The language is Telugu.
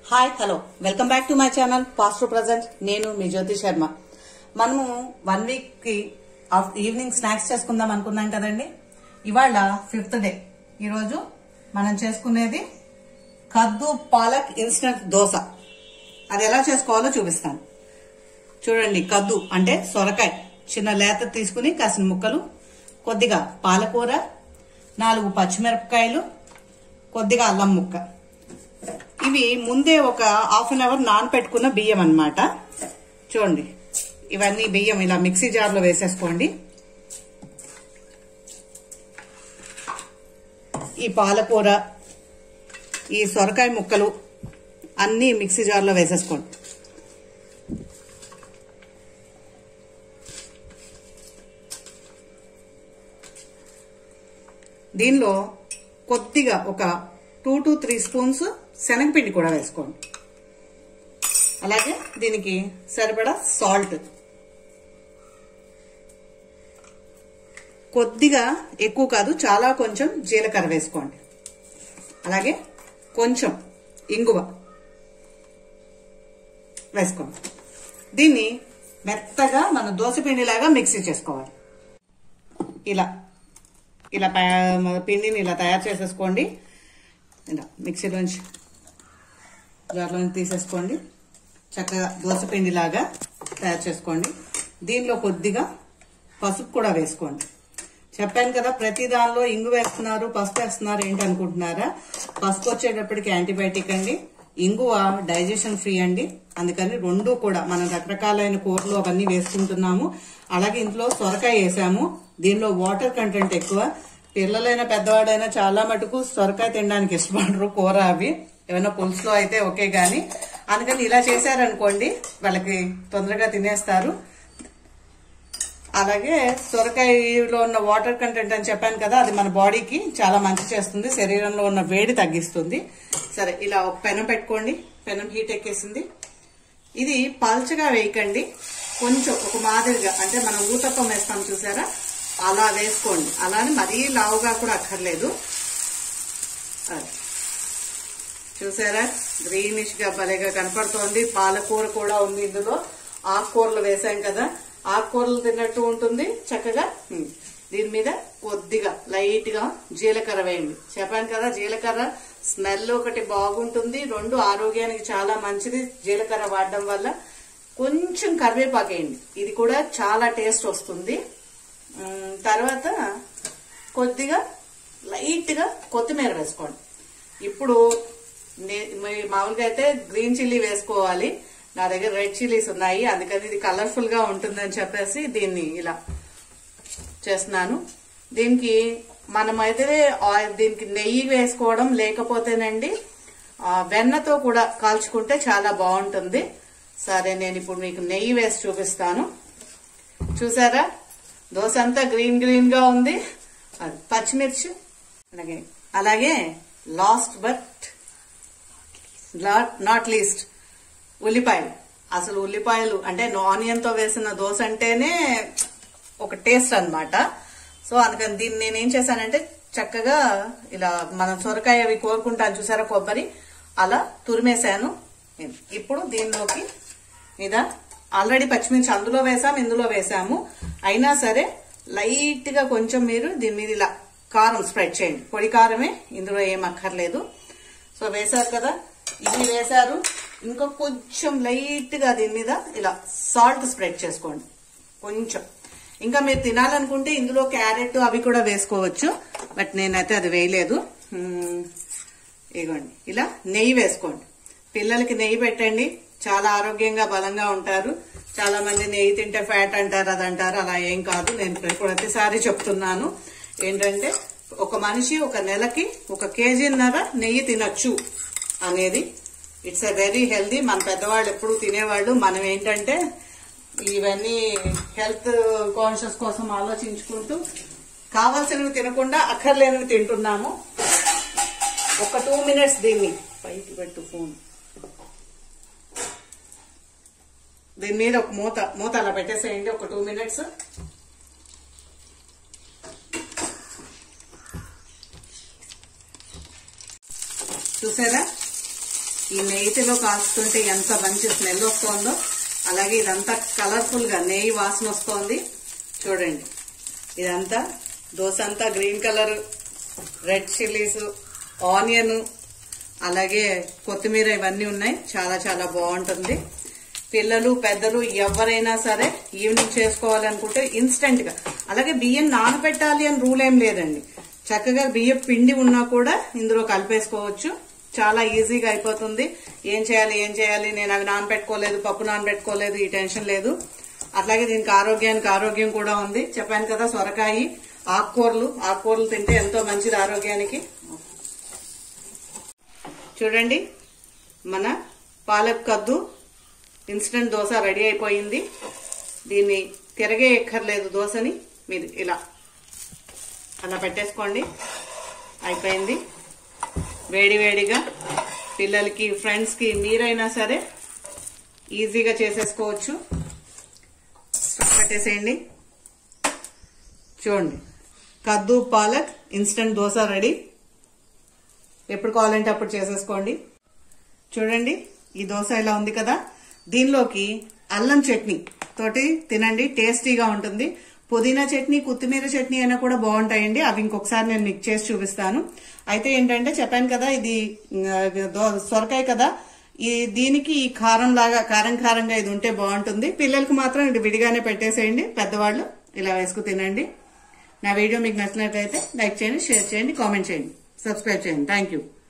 Hi hello welcome back to my channel past to present నేను మీ జ్యోతి శర్మ మనము వన్ వీక్ కి ఆఫ్- ఈవినింగ్ స్నాక్స్ చేసుకుందాం అనుకున్నాం కదండి ఇవాళ ఫిఫ్త్ డే ఈరోజు మనం చేసుకునేది కద్దు పాలక్ ఇన్స్టంట్ దోశ అది ఎలా చేసుకోవాలో చూపిస్తాను చూడండి కద్దు అంటే సొరకాయ చిన్న లేత తీసుకుని కాసిన ముక్కలు కొద్దిగా పాలకూర నాలుగు పచ్చిమిరపకాయలు కొద్దిగా అల్లం ముక్క ఇవి ముందే ఒక హాఫ్ అన్ అవర్ నానపెట్టుకున్న బియ్యం అన్నమాట చూడండి ఇవన్నీ బియ్యం ఇలా మిక్సీ జార్లో వేసేసుకోండి ఈ పాలకూర ఈ సొరకాయ ముక్కలు అన్నీ మిక్సీ జార్లో వేసేసుకోండి దీనిలో కొద్దిగా ఒక టూ టు త్రీ స్పూన్స్ శనగపిండి కూడా వేసుకోండి అలాగే దీనికి సరిపడా సాల్ట్ కొద్దిగా ఎక్కువ కాదు చాలా కొంచెం జీలకర్ర వేసుకోండి అలాగే కొంచెం ఇంగువ వేసుకోండి దీన్ని మెత్తగా మన దోశపిండిలాగా మిక్సీ చేసుకోవాలి ఇలా ఇలా ప- పిండిని ఇలా తయారు చేసేసుకోండి ఇలా మిక్సీలోంచి జార్లోంచి తీసేసుకోండి చక్కగా దోశ పిండిలాగా తయారు చేసుకోండి దీనిలో కొద్దిగా పసుపు కూడా వేసుకోండి చెప్పాను కదా ప్రతి దానిలో ఇంగు వేస్తున్నారు పసుపు వేస్తున్నారు ఏంటి అనుకుంటున్నారా పసుపు వచ్చేటప్పటికి యాంటీబయాటిక్ అండి ఇంగువ డైజెషన్ ఫ్రీ అండి అందుకని రెండు కూడా మనం రకరకాలైన కూరలు అవన్నీ వేసుకుంటున్నాము అలాగే ఇంట్లో సొరకాయ వేసాము దీనిలో వాటర్ కంటెంట్ ఎక్కువ పిల్లలైనా పెద్దవాడైనా చాలా మటుకు సొరకాయ తినడానికి ఇష్టపడరు కూర అవి ఏమైనా పులుసులో అయితే ఓకే గాని అందుకని ఇలా చేశారనుకోండి వాళ్ళకి తొందరగా తినేస్తారు అలాగే సొరకాయలో ఉన్న వాటర్ కంటెంట్ అని చెప్పాను కదా అది మన బాడీకి చాలా మంచి చేస్తుంది శరీరంలో ఉన్న వేడి తగ్గిస్తుంది సరే ఇలా ఒక పెనం పెట్టుకోండి పెనం హీట్ ఎక్కేసింది ఇది పల్చగా వేయకండి కొంచెం ఒక మాదిరిగా అంటే మనం ఊతప్పం వేస్తాం చూసారా అలా వేసుకోండి అలానే మరీ లావుగా కూడా అక్కర్లేదు అది. చూసారా గ్రీనిష్ గా భలేగా కనపడుతోంది పాలకూర కూడా ఉంది ఇందులో ఆకుకూరలు వేసాం కదా ఆకుకూరలు తిన్నట్టు ఉంటుంది చక్కగా ఉమ్. దీని మీద కొద్దిగా లైట్ గా జీలకర్ర వేయండి చెప్పాను కదా జీలకర్ర స్మెల్ ఒకటి బాగుంటుంది రెండు ఆరోగ్యానికి చాలా మంచిది జీలకర్ర వాడడం వల్ల కొంచెం కరివేపాకు వేయండి ఇది కూడా చాలా టేస్ట్ వస్తుంది ఉమ్, తర్వాత కొద్దిగా లైట్ గా కొత్తిమీర వేసుకోండి ఇప్పుడు నే- మీ- మామూలుగా అయితే గ్రీన్ చిల్లీ వేసుకోవాలి నా దగ్గర రెడ్ చిల్లీస్ ఉన్నాయి అందుకని ఇది కలర్ఫుల్ గా ఉంటుందని చెప్పేసి దీన్ని ఇలా చేస్తున్నాను దీనికి మనమైతే ఆయిల్ దీనికి నెయ్యి వేసుకోవడం లేకపోతేనండి ఆ, వెన్నతో కూడా కాల్చుకుంటే చాలా బాగుంటుంది సరే నేను ఇప్పుడు మీకు నెయ్యి వేసి చూపిస్తాను చూసారా దోశ అంతా గ్రీన్ గ్రీన్ గా ఉంది అది పచ్చిమిర్చి అలాగే అలాగే లాస్ట్ బట్ నాట్ లీస్ట్ ఉల్లిపాయలు అసలు ఉల్లిపాయలు అంటే ఆనియన్ తో వేసిన దోశ అంటేనే ఒక టేస్ట్ అన్నమాట సో అందుకని దీన్ని నేను ఏం చేశానంటే చక్కగా ఇలా మనం సొరకాయ అవి కోరుకుంటాను చూసారా కొబ్బరి అలా తురిమేశాను ఇప్పుడు దీనిలోకి మీద ఆల్రెడీ పచ్చిమిర్చి అందులో వేసాం ఇందులో వేసాము అయినా సరే లైట్ గా కొంచెం మీరు దీని మీద ఇలా కారం స్ప్రెడ్ చేయండి పొడి కారమే ఇందులో ఏం అక్కర్లేదు సో వేశారు కదా ఇవి వేశారు ఇంకా కొంచెం లైట్ గా దీని మీద ఇలా సాల్ట్ స్ప్రెడ్ చేసుకోండి కొంచెం ఇంకా మీరు తినాలనుకుంటే ఇందులో క్యారెట్ అవి కూడా వేసుకోవచ్చు బట్ నేనైతే అది వేయలేదు మ్మ్. ఇగోండి ఇలా నెయ్యి వేసుకోండి పిల్లలకి నెయ్యి పెట్టండి చాలా ఆరోగ్యంగా బలంగా ఉంటారు చాలా మంది నెయ్యి తింటే ఫ్యాట్ అంటారు అది అంటారు అలా ఏం కాదు నేను ప్రతిసారి చెప్తున్నాను ఏంటంటే ఒక మనిషి ఒక నెలకి ఒక కేజీన్నర నెయ్యి తినొచ్చు అనేది ఇట్స్ ఎ వెరీ హెల్దీ మన పెద్దవాళ్ళు ఎప్పుడు తినేవాళ్ళు మనం ఏంటంటే ఇవన్నీ హెల్త్ కాన్షియస్ కోసం ఆలోచించుకుంటూ కావాల్సినవి తినకుండా అక్కర్లేనివి తింటున్నాము ఒక టూ మినిట్స్ దీన్ని పైకి పెట్టు ఫోన్ దీని మీద ఒక మూత మూత అలా పెట్టేసేయండి ఒక టూ మినిట్స్ చూసారా ఈ నెయ్యిలో కాస్తుంటే ఎంత మంచి స్మెల్ వస్తుందో అలాగే ఇదంతా కలర్ఫుల్ గా నెయ్యి వాసన వస్తోంది చూడండి ఇదంతా దోశ అంతా green colour red chillies onion అలాగే కొత్తిమీర ఇవన్నీ ఉన్నాయి చాలా చాలా బాగుంటుంది పిల్లలు పెద్దలు ఎవరైనా సరే ఈవినింగ్ చేసుకోవాలనుకుంటే ఇన్స్టెంట్ గా అలాగే బియ్యం నానబెట్టాలి అని రూల్ ఏం లేదండి చక్కగా బియ్యం పిండి ఉన్నా కూడా ఇందులో కలిపేసుకోవచ్చు చాలా ఈజీగా అయిపోతుంది ఏం చేయాలి ఏం చేయాలి నేను అవి నానబెట్టుకోలేదు పప్పు నానబెట్టుకోలేదు ఈ టెన్షన్ లేదు అట్లాగే దీనికి ఆరోగ్యానికి ఆరోగ్యం కూడా ఉంది చెప్పాను కదా సొరకాయ ఆకుకూరలు ఆకుకూరలు తింటే ఎంతో మంచిది ఆరోగ్యానికి చూడండి మన పాలక్ కద్దు ఇన్స్టెంట్ దోశ రెడీ అయిపోయింది దీన్ని తిరగే ఎక్కర్లేదు దోశని మీరు ఇలా అలా పెట్టేసుకోండి అయిపోయింది వేడి వేడిగా పిల్లలకి ఫ్రెండ్స్కి మీరైనా సరే ఈజీగా చేసేసుకోవచ్చు పెట్టేసేయండి చూడండి కద్దు పాలక్ ఇన్స్టెంట్ దోశ రెడీ ఎప్పుడు కావాలంటే అప్పుడు చేసేసుకోండి చూడండి ఈ దోశ ఇలా ఉంది కదా దీనిలోకి అల్లం చట్నీ తోటి తినండి టేస్టీగా ఉంటుంది పుదీనా చట్నీ కొత్తిమీర చట్నీ అయినా కూడా బాగుంటాయండి అవి ఇంకొకసారి నేను మిక్స్ చేసి చూపిస్తాను అయితే ఏంటంటే చెప్పాను కదా ఇది ఆ, దో- సొరకాయ కదా ఈ దీనికి ఈ కారం లాగా కారం కారంగా ఇది ఉంటే బాగుంటుంది పిల్లలకి మాత్రం ఇది విడిగానే పెట్టేసేయండి పెద్దవాళ్ళు ఇలా వేసుకు తినండి నా వీడియో మీకు నచ్చినట్లయితే లైక్ చేయండి షేర్ చేయండి కామెంట్ చేయండి సబ్స్క్రైబ్ చేయండి థ్యాంక్ యూ